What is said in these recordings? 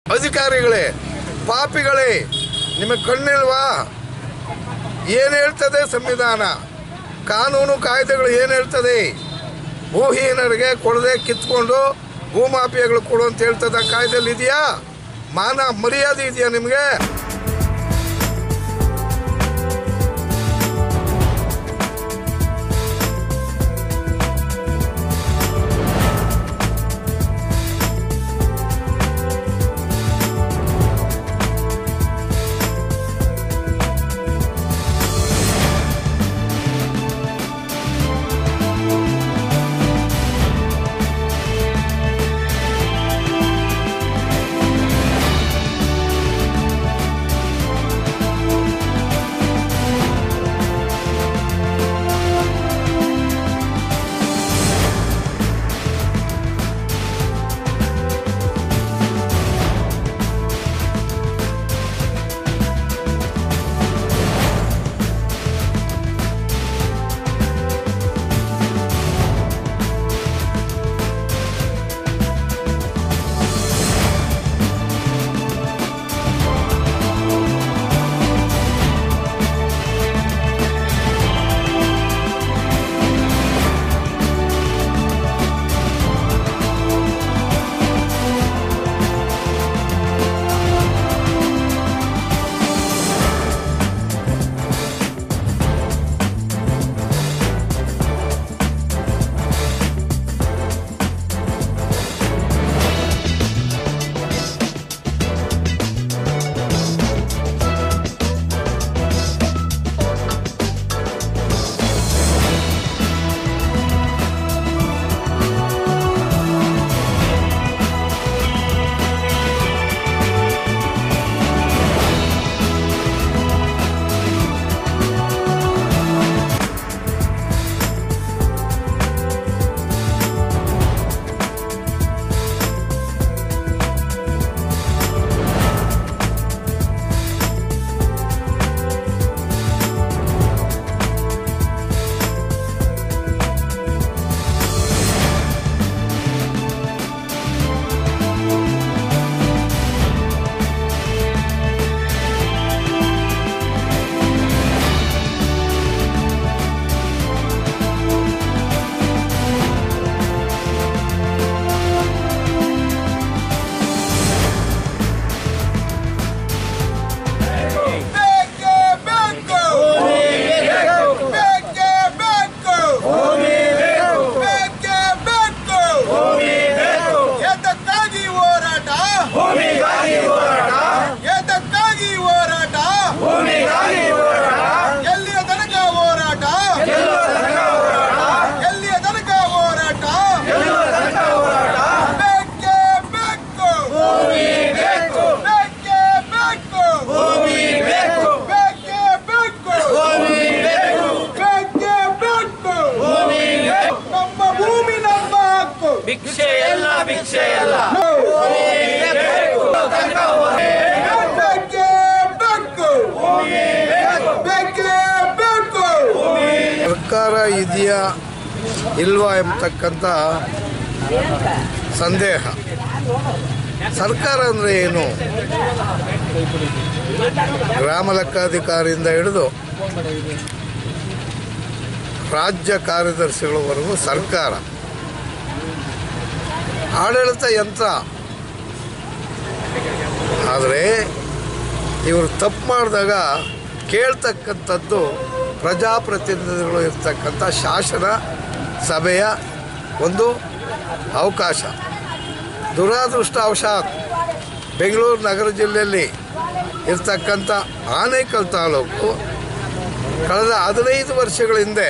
ಅಧಿಕಾರಿಗಳೇ ಪಾಪಿಗಳೇ ನಿಮಗೆ ಕಣ್ಣಿಲ್ವಾ ಏನು ಹೇಳ್ತದೆ ಸಂವಿಧಾನ ಕಾನೂನು ಕಾಯ್ದೆಗಳು ಏನು ಹೇಳ್ತದೆ ಭೂಹೀನರಿಗೆ ಕೊಡದೆ ಕಿತ್ಕೊಂಡು ಭೂಮಾಫಿಯಾಗಳು ಕೊಡು ಅಂತ ಹೇಳ್ತದ ಕಾಯ್ದೆಯಲ್ಲಿ ಇದೆಯಾ ಮಾನ ಮರ್ಯಾದೆ ಇದೆಯಾ ನಿಮಗೆ ಬೇಕೇ ಬೇಕು ಬೇಕೇ ಬೇಕು ಬೇಕೇ ಬೇಕು ಎದಕ್ಕಾಗಿ ಹೋರಾಟ ಎದಕ್ಕಾಗಿ ಹೋರಾಟ ಎಲ್ಲಿಯ ತನಕ ಹೋರಾಟ ಎಲ್ಲಿಯ ತನಕ ಹೋರಾಟ ಬೇಕೇ ಬೇಕು ಬೇಕೇ ಬೇಕು ಬೇಕೇ ಬೇಕು ಬೇಕೇ ಬೇಕು ನಮ್ಮ ಭೂಮಿ ನಮ್ಮ ಹಕ್ಕು ಭಿಕ್ಷೆ ಎಲ್ಲ ಭಿಕ್ಷೆ ಎಲ್ಲ ಬೇಕೇ ಬೇಕು ಬೇಕೇ ಬೇಕು ಸರ್ಕಾರ ಇದೆಯಾ ಇಲ್ವಾ ಎಂಬತಕ್ಕಂಥ ಸಂದೇಹ ಸರ್ಕಾರ ಅಂದರೆ ಏನು ಗ್ರಾಮ ಲೆಕ್ಕಾಧಿಕಾರಿಯಿಂದ ಹಿಡಿದು ರಾಜ್ಯ ಕಾರ್ಯದರ್ಶಿಗಳವರೆಗೂ ಸರ್ಕಾರ ಆಡಳಿತ ಯಂತ್ರ ಆದರೆ ಇವರು ತಪ್ಪು ಮಾಡಿದಾಗ ಕೇಳ್ತಕ್ಕಂಥದ್ದು ಪ್ರಜಾಪ್ರತಿನಿಧಿಗಳು ಇರ್ತಕ್ಕಂಥ ಶಾಸನ ಸಭೆಯ ಒಂದು ಅವಕಾಶ ದುರಾದೃಷ್ಟವಶಾತ್ ಬೆಂಗಳೂರು ನಗರ ಜಿಲ್ಲೆಯಲ್ಲಿ ಇರ್ತಕ್ಕಂಥ ಆನೇಕಲ್ ತಾಲೂಕು ಕಳೆದ ಹದಿನೈದು ವರ್ಷಗಳ ಹಿಂದೆ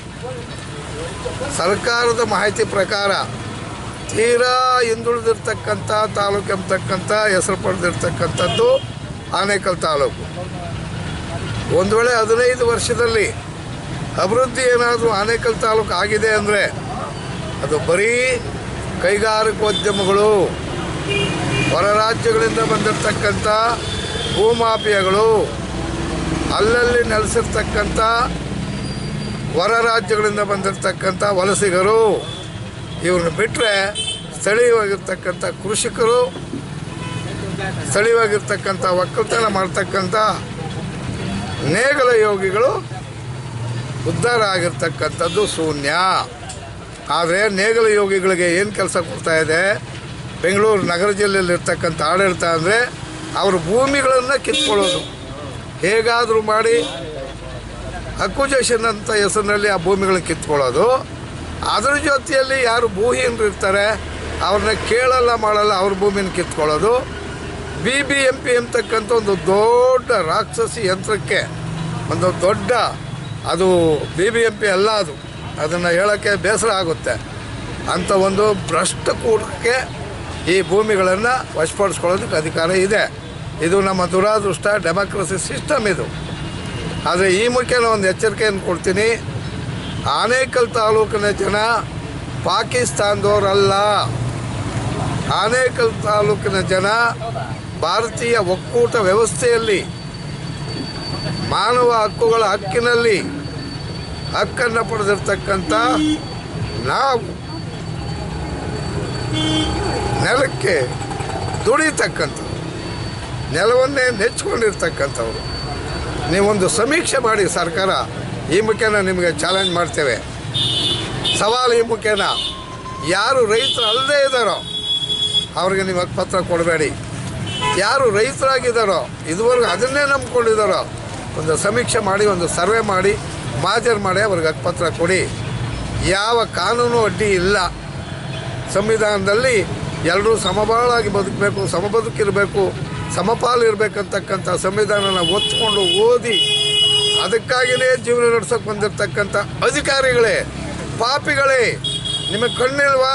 ಸರ್ಕಾರದ ಮಾಹಿತಿ ಪ್ರಕಾರ ತೀರಾ ಹಿಂದುಳಿದಿರ್ತಕ್ಕಂಥ ತಾಲೂಕು ಎಂಬತಕ್ಕಂಥ ಹೆಸರು ಪಡೆದಿರ್ತಕ್ಕಂಥದ್ದು ಆನೇಕಲ್ ತಾಲೂಕು ಒಂದು ವೇಳೆ ಹದಿನೈದು ವರ್ಷದಲ್ಲಿ ಅಭಿವೃದ್ಧಿ ಏನಾದರೂ ಆನೇಕಲ್ ತಾಲೂಕು ಆಗಿದೆ ಅಂದರೆ ಅದು ಬರೀ ಕೈಗಾರಿಕೋದ್ಯಮಗಳು ಹೊರ ರಾಜ್ಯಗಳಿಂದ ಬಂದಿರತಕ್ಕಂಥ ಭೂಮಾಫಿಯಾಗಳು ಅಲ್ಲಲ್ಲಿ ನೆಲೆಸಿರ್ತಕ್ಕಂಥ ಹೊರ ರಾಜ್ಯಗಳಿಂದ ಬಂದಿರತಕ್ಕಂಥ ವಲಸಿಗರು ಇವ್ರನ್ನ ಬಿಟ್ಟರೆ ಸ್ಥಳೀಯವಾಗಿರ್ತಕ್ಕಂಥ ಕೃಷಿಕರು ಸ್ಥಳೀಯವಾಗಿರ್ತಕ್ಕಂಥ ಒಕ್ಕಲ್ತನ ಮಾಡ್ತಕ್ಕಂಥ ನೇಗಲ ಯೋಗಿಗಳು ಉದ್ಧಾರ ಆಗಿರ್ತಕ್ಕಂಥದ್ದು ಶೂನ್ಯ ಆದರೆ ನೇಗಲ ಯೋಗಿಗಳಿಗೆ ಏನು ಕೆಲಸ ಕೊಡ್ತಾ ಇದೆ ಬೆಂಗಳೂರು ನಗರ ಜಿಲ್ಲೆಯಲ್ಲಿರ್ತಕ್ಕಂಥ ಆಡಳಿತ ಅಂದರೆ ಅವ್ರ ಭೂಮಿಗಳನ್ನು ಕಿತ್ಕೊಳ್ಳೋದು ಹೇಗಾದರೂ ಮಾಡಿ ಅಕ್ವಿಜೇಷನ್ ಅಂತ ಹೆಸರಿನಲ್ಲಿ ಆ ಭೂಮಿಗಳನ್ನ ಕಿತ್ಕೊಳ್ಳೋದು ಅದ್ರ ಜೊತೆಯಲ್ಲಿ ಯಾರು ಭೂಹೀನರು ಇರ್ತಾರೆ ಅವ್ರನ್ನ ಕೇಳಲ್ಲ ಮಾಡಲ್ಲ ಅವ್ರ ಭೂಮಿನ ಕಿತ್ಕೊಳ್ಳೋದು ಬಿ ಬಿ ಎಂ ಪಿ ಅಂತಕ್ಕಂಥ ಒಂದು ದೊಡ್ಡ ರಾಕ್ಷಸಿ ಯಂತ್ರಕ್ಕೆ ಒಂದು ದೊಡ್ಡ ಅದು ಬಿ ಬಿ ಎಂ ಪಿ ಅಲ್ಲ ಅದು ಅದನ್ನು ಹೇಳೋಕ್ಕೆ ಬೇಸರ ಆಗುತ್ತೆ ಅಂಥ ಒಂದು ಭ್ರಷ್ಟ ಕೂಟಕ್ಕೆ ಈ ಭೂಮಿಗಳನ್ನು ವಶಪಡಿಸ್ಕೊಳ್ಳೋದಕ್ಕೆ ಅಧಿಕಾರ ಇದೆ ಇದು ನಮ್ಮ ದುರಾದೃಷ್ಟ ಡೆಮೋಕ್ರಸಿ ಸಿಸ್ಟಮ್ ಇದು ಆದರೆ ಈ ಮುಖ್ಯನ ಒಂದು ಎಚ್ಚರಿಕೆಯನ್ನು ಕೊಡ್ತೀನಿ ಆನೇಕಲ್ ತಾಲೂಕಿನ ಜನ ಪಾಕಿಸ್ತಾನದವರಲ್ಲ ಆನೇಕಲ್ ತಾಲೂಕಿನ ಜನ ಭಾರತೀಯ ಒಕ್ಕೂಟ ವ್ಯವಸ್ಥೆಯಲ್ಲಿ ಮಾನವ ಹಕ್ಕುಗಳ ಹಕ್ಕಿನಲ್ಲಿ ಹಕ್ಕನ್ನು ಪಡೆದಿರ್ತಕ್ಕಂಥ ನಾವು ನೆಲಕ್ಕೆ ದುಡಿತಕ್ಕಂಥವ್ರು ನೆಲವನ್ನೇ ನೆಚ್ಕೊಂಡಿರ್ತಕ್ಕಂಥವ್ರು ನೀವೊಂದು ಸಮೀಕ್ಷೆ ಮಾಡಿ ಸರ್ಕಾರ ಈ ಮುಖೇನ ನಿಮಗೆ ಚಾಲೆಂಜ್ ಮಾಡ್ತೇವೆ ಸವಾಲು ಈ ಮುಖೇನ ಯಾರು ರೈತರು ಅಲ್ಲದೇ ಇದ್ದಾರೋ ಅವ್ರಿಗೆ ನೀವು ಹಕ್ಕುಪತ್ರ ಕೊಡಬೇಡಿ ಯಾರು ರೈತರಾಗಿದ್ದಾರೋ ಇದುವರೆಗೂ ಅದನ್ನೇ ನಂಬ್ಕೊಂಡಿದ್ದಾರೋ ಒಂದು ಸಮೀಕ್ಷೆ ಮಾಡಿ ಒಂದು ಸರ್ವೆ ಮಾಡಿ ಮಾಜರ್ ಮಾಡಿ ಅವ್ರಿಗೆ ಹಕ್ಕುಪತ್ರ ಕೊಡಿ ಯಾವ ಕಾನೂನು ಅಡ್ಡಿ ಇಲ್ಲ ಸಂವಿಧಾನದಲ್ಲಿ ಎಲ್ಲರೂ ಸಮಬಾಳಾಗಿ ಬದುಕಬೇಕು ಸಮಬದುಕಿರಬೇಕು ಸಮಪಾಲು ಇರಬೇಕಂತಕ್ಕಂಥ ಸಂವಿಧಾನನ ಒತ್ಕೊಂಡು ಓದಿ ಅದಕ್ಕಾಗಿಯೇ ಜೀವನ ನಡೆಸೋಕೆ ಬಂದಿರತಕ್ಕಂಥ ಅಧಿಕಾರಿಗಳೇ ಪಾಪಿಗಳೇ ನಿಮಗೆ ಕಣ್ಣಿಲ್ವಾ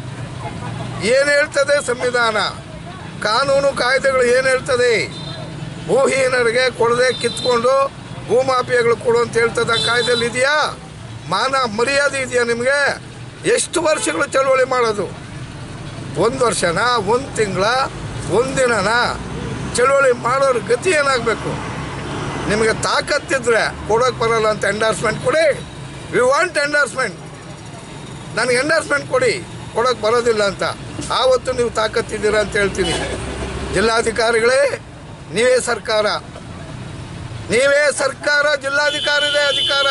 ಏನು ಹೇಳ್ತದೆ ಸಂವಿಧಾನ ಕಾನೂನು ಕಾಯ್ದೆಗಳು ಏನು ಹೇಳ್ತದೆ ಭೂಹೀನರಿಗೆ ಕೊಡದೆ ಕಿತ್ಕೊಂಡು ಭೂಮಾಫಿಯಾಗಳು ಕೊಡು ಅಂತ ಹೇಳ್ತದ ಕಾಯ್ದೆಯಲ್ಲಿ ಇದೆಯಾ ಮಾನ ಮರ್ಯಾದೆ ಇದೆಯಾ ನಿಮಗೆ ಎಷ್ಟು ವರ್ಷಗಳು ಚಳವಳಿ ಮಾಡೋದು ಒಂದು ವರ್ಷನ ಒಂದು ತಿಂಗಳ ಒಂದು ದಿನನ ಚಳವಳಿ ಮಾಡೋರ ಗತಿ ಏನಾಗಬೇಕು ನಿಮಗೆ ತಾಕತ್ತಿದ್ರೆ ಕೊಡೋಕೆ ಬರಲ್ಲ ಅಂತ ಎಂಡಾರ್ಸ್ಮೆಂಟ್ ಕೊಡಿ ವಿ ವಾಂಟ್ ಎಂಡಾರ್ಸ್ಮೆಂಟ್ ನನಗೆ ಎಂಡಾರ್ಸ್ಮೆಂಟ್ ಕೊಡಿ ಕೊಡೋಕೆ ಬರೋದಿಲ್ಲ ಅಂತ ಆವತ್ತು ನೀವು ತಾಕತ್ತಿದ್ದೀರಾ ಅಂತ ಹೇಳ್ತೀನಿ ಜಿಲ್ಲಾಧಿಕಾರಿಗಳೇ ನೀವೇ ಸರ್ಕಾರ ನೀವೇ ಸರ್ಕಾರ ಜಿಲ್ಲಾಧಿಕಾರಿದೇ ಅಧಿಕಾರ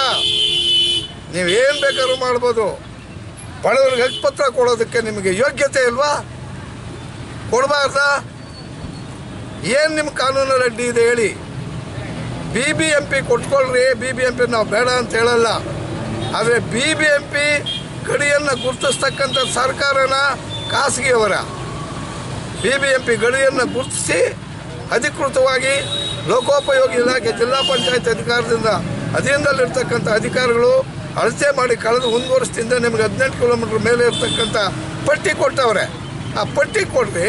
ನೀವೇನು ಬೇಕಾದ್ರೂ ಮಾಡ್ಬೋದು ಬಡವರಿಗೆ ಹಕ್ಕುಪತ್ರ ಕೊಡೋದಕ್ಕೆ ನಿಮಗೆ ಯೋಗ್ಯತೆ ಇಲ್ವಾ ಕೊಡಬಾರ್ದಾ ಏನು ನಿಮ್ಮ ಕಾನೂನಲ್ಲಿ ಅಡ್ಡಿ ಇದೆ ಹೇಳಿ ಬಿ ಬಿ ಎಂ ಪಿ ಕೊಟ್ಕೊಳ್ರಿ ಬಿ ಬಿ ಎಂ ಪಿ ನಾವು ಬೇಡ ಅಂತ ಹೇಳಲ್ಲ ಆದರೆ ಬಿ ಬಿ ಎಂ ಪಿ ಗಡಿಯನ್ನು ಗುರುತಿಸ್ತಕ್ಕಂಥ ಸರ್ಕಾರನ ಖಾಸಗಿಯವರ ಬಿ ಬಿ ಎಂ ಪಿ ಗಡಿಯನ್ನು ಗುರುತಿಸಿ ಅಧಿಕೃತವಾಗಿ ಲೋಕೋಪಯೋಗಿ ಇಲಾಖೆ ಜಿಲ್ಲಾ ಪಂಚಾಯತ್ ಅಧಿಕಾರದಿಂದ ಅಧೀನದಲ್ಲಿರ್ತಕ್ಕಂಥ ಅಧಿಕಾರಿಗಳು ಅಳತೆ ಮಾಡಿ ಕಳೆದ ಒಂದು ವರ್ಷದಿಂದ ನಿಮಗೆ ಹದಿನೆಂಟು ಕಿಲೋಮೀಟ್ರ್ ಮೇಲೆ ಇರ್ತಕ್ಕಂಥ ಪಟ್ಟಿ ಕೊಟ್ಟವ್ರೆ ಆ ಪಟ್ಟಿ ಕೊಡ್ರಿ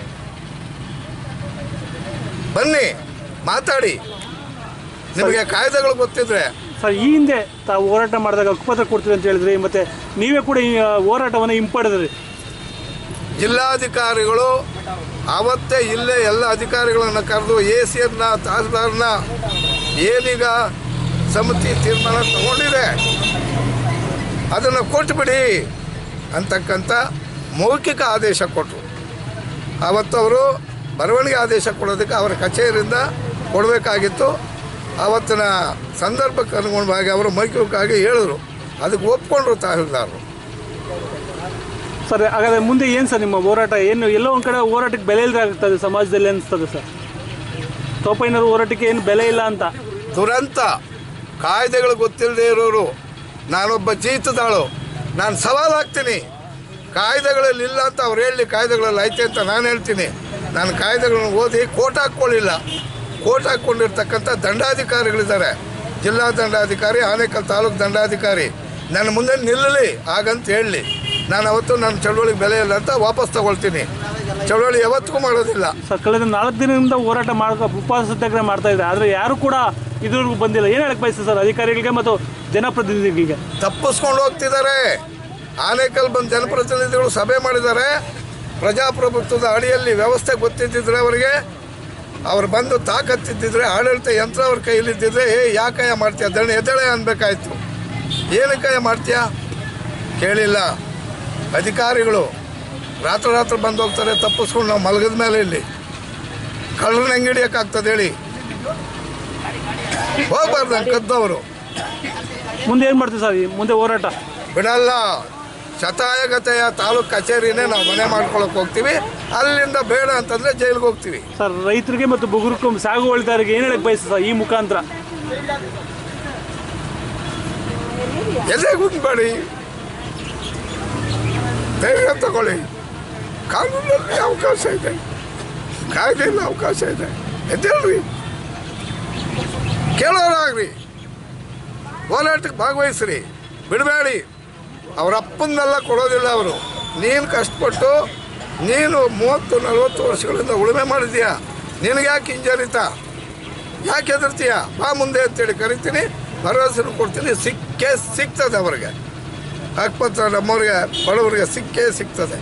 ಬನ್ನಿ ಮಾತಾಡಿ ನಿಮಗೆ ಕಾಯ್ದೆಗಳು ಗೊತ್ತಿದ್ರೆ ಸರ್ ಈ ಹಿಂದೆ ತಾವು ಹೋರಾಟ ಮಾಡಿದಾಗ ಹಕ್ಕುಪತ್ರ ಕೊಡ್ತೀವಿ ಅಂತ ಹೇಳಿದ್ರಿ ಮತ್ತೆ ನೀವೇ ಕೂಡ ಈ ಆ, ಹೋರಾಟವನ್ನು ಹಿಂಪಡೆದ್ರಿ ಜಿಲ್ಲಾಧಿಕಾರಿಗಳು ಅವತ್ತೇ ಇಲ್ಲೇ ಎಲ್ಲ ಅಧಿಕಾರಿಗಳನ್ನು ಕರೆದು ಎ ಸಿಯನ್ನ ತಹಸೀಲ್ದಾರ್ನ ಏನೀಗ ಸಮಿತಿ ತೀರ್ಮಾನ ತಗೊಂಡಿದೆ ಅದನ್ನು ಕೊಟ್ಬಿಡಿ ಅಂತಕ್ಕಂಥ ಮೌಖಿಕ ಆದೇಶ ಕೊಟ್ಟರು ಆವತ್ತು ಅವರು ಬರವಣಿಗೆ ಆದೇಶ ಕೊಡೋದಕ್ಕೆ ಅವರ ಕಚೇರಿಯಿಂದ ಕೊಡಬೇಕಾಗಿತ್ತು ಆವತ್ತಿನ ಸಂದರ್ಭಕ್ಕೆ ಅನುಗುಣವಾಗಿ ಅವರು ಮೌಖಿಕವಾಗಿ ಹೇಳಿದ್ರು ಅದಕ್ಕೆ ಒಪ್ಕೊಂಡ್ರು ತಹಸೀಲ್ದಾರರು ಸರ್ ಹಾಗಾದ್ರೆ ಮುಂದೆ ಏನು ಸರ್ ನಿಮ್ಮ ಹೋರಾಟ ಏನು ಎಲ್ಲೋ ಒಂದು ಕಡೆ ಹೋರಾಟಕ್ಕೆ ಬೆಲೆ ಇಲ್ಲದೆ ಆಗ್ತದೆ ಸಮಾಜದಲ್ಲಿ ಅನಿಸ್ತದೆ ಸರ್ ತೋಪೈನವ್ರ ಹೋರಾಟಕ್ಕೆ ಏನು ಬೆಲೆ ಇಲ್ಲ ಅಂತ ದುರಂತ ಕಾಯ್ದೆಗಳು ಗೊತ್ತಿಲ್ಲದೆ ಇರೋರು ನಾನೊಬ್ಬ ಜೀತದಾಳು ನಾನು ಸವಾಲು ಹಾಕ್ತೀನಿ ಕಾಯ್ದೆಗಳಲ್ಲಿ ಇಲ್ಲ ಅಂತ ಅವ್ರು ಹೇಳಿ ಕಾಯ್ದೆಗಳಲ್ಲಿ ಐತೆ ಅಂತ ನಾನು ಹೇಳ್ತೀನಿ ನಾನು ಕಾಯ್ದೆಗಳನ್ನು ಓದಿ ಕೋಟ್ ಹಾಕ್ಕೊಳ್ಳಿಲ್ಲ ಕೋಟ್ ಹಾಕ್ಕೊಂಡಿರ್ತಕ್ಕಂಥ ದಂಡಾಧಿಕಾರಿಗಳಿದ್ದಾರೆ ಜಿಲ್ಲಾ ದಂಡಾಧಿಕಾರಿ ಆನೇಕಲ್ ತಾಲೂಕು ದಂಡಾಧಿಕಾರಿ ನನ್ನ ಮುಂದೆ ನಿಲ್ಲಲಿ ಹಾಗಂತ ಹೇಳಲಿ ನಾನು ಅವತ್ತು ನನ್ನ ಚಳವಳಿಗೆ ಬೆಲೆ ಇಲ್ಲ ಅಂತ ವಾಪಸ್ ತಗೊಳ್ತೀನಿ ಚಳವಳಿ ಯಾವತ್ತಿಗೂ ಮಾಡೋದಿಲ್ಲ ಸರ್ ಕಳೆದ ನಾಲ್ಕು ದಿನದಿಂದ ಹೋರಾಟ ಮಾಡ್ಕೊ ಉಪವಾಸ ಸತ್ಯಾಗ್ರಹ ಮಾಡ್ತಾ ಇದ್ದಾರೆ ಆದರೆ ಯಾರು ಕೂಡ ಇದುವರೆಗೂ ಬಂದಿಲ್ಲ ಏನು ಹೇಳಕ್ ಬಯಸ್ತದೆ ಸರ್ ಅಧಿಕಾರಿಗಳಿಗೆ ಮತ್ತು ಜನಪ್ರತಿನಿಧಿಗಳಿಗೆ ತಪ್ಪಿಸ್ಕೊಂಡು ಹೋಗ್ತಿದ್ದಾರೆ ಆನೇಕಲ್ ಬಂದು ಜನಪ್ರತಿನಿಧಿಗಳು ಸಭೆ ಮಾಡಿದ್ದಾರೆ ಪ್ರಜಾಪ್ರಭುತ್ವದ ಅಡಿಯಲ್ಲಿ ವ್ಯವಸ್ಥೆ ಗೊತ್ತಿದ್ದಿದ್ರೆ ಅವರಿಗೆ ಅವ್ರು ಬಂದು ತಾಕತ್ತಿದ್ದಿದ್ರೆ ಆಡಳಿತ ಯಂತ್ರ ಅವ್ರ ಕೈಲಿದ್ದಿದ್ರೆ ಏ ಯಾಕಯ್ಯ ಮಾಡ್ತೀಯ ದಣ ಎದ್ದೇಳೆ ಅನ್ಬೇಕಾಯ್ತು ಏನಕ್ಕಯ್ಯ ಮಾಡ್ತೀಯ ಕೇಳಿಲ್ಲ ಅಧಿಕಾರಿಗಳು ರಾತ್ರಿ ರಾತ್ರಿ ಬಂದು ಹೋಗ್ತಾರೆ ತಪ್ಪಿಸ್ಕೊಂಡು ನಾವು ಮಲಗಿದ ಮೇಲೆ ಇಲ್ಲಿ ಕಳ್ಳನ ಹೆಂಗೆ ಹಿಡಿಯೋಕ್ಕಾಗ್ತದೆ ಹೇಳಿ ಹೋಗ್ಬಾರ್ದು ಕದ್ದವರು ಮುಂದೆ ಏನು ಮಾಡ್ತೀವಿ ಸರ್ ಈ ಮುಂದೆ ಹೋರಾಟ ಬಿಡಲ್ಲ ಶತಾಯಗತೆಯ ತಾಲೂಕು ಕಚೇರಿನೇ ನಾವು ಮನೆ ಮಾಡ್ಕೊಳಕ್ಕೆ ಹೋಗ್ತೀವಿ ಅಲ್ಲಿಂದ ಬೇಡ ಅಂತಂದ್ರೆ ಜೈಲಿಗೆ ಹೋಗ್ತೀವಿ ಸರ್ ರೈತರಿಗೆ ಮತ್ತು ಬುಗುರುಕು ಸಾಗುವಳಿದಾರರಿಗೆ ಏನು ಹೇಳಕ್ಕೆ ಬಯಸ್ತೀವಿ ಸರ್ ಈ ಮುಖಾಂತರ ಎದೆ ಗುಂದ್ಬೇಡಿ ಧೈರ್ಯ ತಗೊಳ್ಳಿ ಕಾನೂನಲ್ಲಿ ಅವಕಾಶ ಇದೆ ಕಾಯ್ದೆಯಲ್ಲಿ ಅವಕಾಶ ಇದೆ ಎದ್ದೇಳ್ರಿ ಕೇಳೋರಾಗ್ರಿ ಹೋರಾಟಕ್ಕೆ ಭಾಗವಹಿಸ್ರಿ ಬಿಡಬೇಡಿ ಅವ್ರ ಅಪ್ಪನ್ನೆಲ್ಲ ಕೊಡೋದಿಲ್ಲ ಅವರು ನೀನು ಕಷ್ಟಪಟ್ಟು ನೀನು ಮೂವತ್ತು ನಲವತ್ತು ವರ್ಷಗಳಿಂದ ಉಳುಮೆ ಮಾಡಿದ್ಯಾ ನಿನಗೆ ಯಾಕೆ ಹಿಂಜರಿತ ಯಾಕೆ ಹೆದರ್ತೀಯ ಬಾ ಮುಂದೆ ಅಂತೇಳಿ ಕರಿತೀನಿ ಭರವಸೆ ಕೊಡ್ತೀನಿ ಸಿಕ್ಕೇ ಸಿಗ್ತದೆ ಅವ್ರಿಗೆ ಹಕ್ಪತ್ರ ನಮ್ಮವ್ರಿಗೆ ಬಡವರಿಗೆ ಸಿಕ್ಕೇ ಸಿಗ್ತದೆ